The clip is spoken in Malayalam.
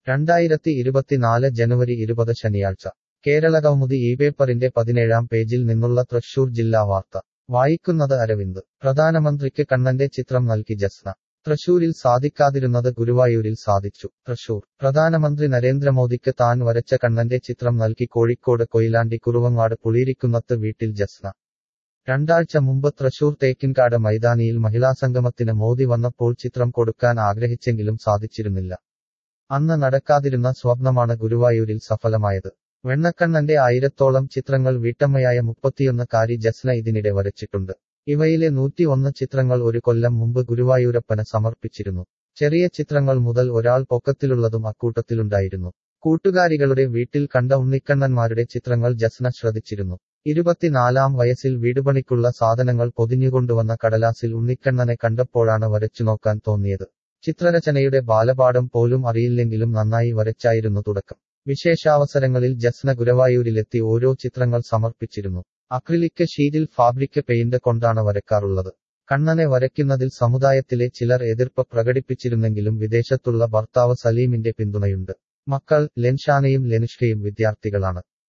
രണ്ടായിരത്തി ഇരുപത്തിനാല് ജനുവരി ഇരുപത് ശനിയാഴ്ച കേരളകൗമുദി ഈ പേപ്പറിന്റെ പതിനേഴാം പേജിൽ നിന്നുള്ള തൃശൂർ ജില്ലാ വാർത്ത വായിക്കുന്നത് അരവിന്ദ് പ്രധാനമന്ത്രിക്ക് കണ്ണന്റെ ചിത്രം നൽകി ജസ്ന തൃശൂരിൽ സാധിക്കാതിരുന്നത് ഗുരുവായൂരിൽ സാധിച്ചു തൃശൂർ പ്രധാനമന്ത്രി നരേന്ദ്രമോദിക്ക് താൻ വരച്ച കണ്ണന്റെ ചിത്രം നൽകി കോഴിക്കോട് കൊയിലാണ്ടി കുറുവങ്ങാട് പുളിയിരിക്കുന്നത്ത് വീട്ടിൽ ജസ്ന രണ്ടാഴ്ച മുമ്പ് തൃശൂർ തേക്കിൻകാട് മൈതാനിയിൽ മഹിളാസംഗമത്തിന് മോദി വന്നപ്പോൾ ചിത്രം കൊടുക്കാൻ ആഗ്രഹിച്ചെങ്കിലും സാധിച്ചിരുന്നില്ല അന്ന് നടക്കാതിരുന്ന സ്വപ്നമാണ് ഗുരുവായൂരിൽ സഫലമായത് വെണ്ണക്കണ്ണന്റെ ആയിരത്തോളം ചിത്രങ്ങൾ വീട്ടമ്മയായ മുപ്പത്തിയൊന്ന് കാരി ജസ്ന ഇതിനിടെ വരച്ചിട്ടുണ്ട് ഇവയിലെ നൂറ്റി ഒന്ന് ചിത്രങ്ങൾ ഒരു കൊല്ലം മുമ്പ് ഗുരുവായൂരപ്പന് സമർപ്പിച്ചിരുന്നു ചെറിയ ചിത്രങ്ങൾ മുതൽ ഒരാൾ പൊക്കത്തിലുള്ളതും അക്കൂട്ടത്തിലുണ്ടായിരുന്നു കൂട്ടുകാരികളുടെ വീട്ടിൽ കണ്ട ഉണ്ണിക്കണ്ണന്മാരുടെ ചിത്രങ്ങൾ ജസ്ന ശ്രദ്ധിച്ചിരുന്നു ഇരുപത്തിനാലാം വയസ്സിൽ വീടുപണിക്കുള്ള സാധനങ്ങൾ പൊതിഞ്ഞുകൊണ്ടുവന്ന കടലാസിൽ ഉണ്ണിക്കണ്ണനെ കണ്ടപ്പോഴാണ് വരച്ചുനോക്കാൻ തോന്നിയത് ചിത്രരചനയുടെ ബാലപാഠം പോലും അറിയില്ലെങ്കിലും നന്നായി വരച്ചായിരുന്നു തുടക്കം വിശേഷാവസരങ്ങളിൽ ജസ്ന ഗുരുവായൂരിലെത്തി ഓരോ ചിത്രങ്ങൾ സമർപ്പിച്ചിരുന്നു അക്രിലിക് ഷീറ്റിൽ ഫാബ്രിക് പെയിന്റ് കൊണ്ടാണ് വരക്കാറുള്ളത് കണ്ണനെ വരയ്ക്കുന്നതിൽ സമുദായത്തിലെ ചിലർ എതിർപ്പ് പ്രകടിപ്പിച്ചിരുന്നെങ്കിലും വിദേശത്തുള്ള ഭർത്താവ് സലീമിന്റെ പിന്തുണയുണ്ട് മക്കൾ ലെൻഷാനയും ലെനുഷ്കയും വിദ്യാർത്ഥികളാണ്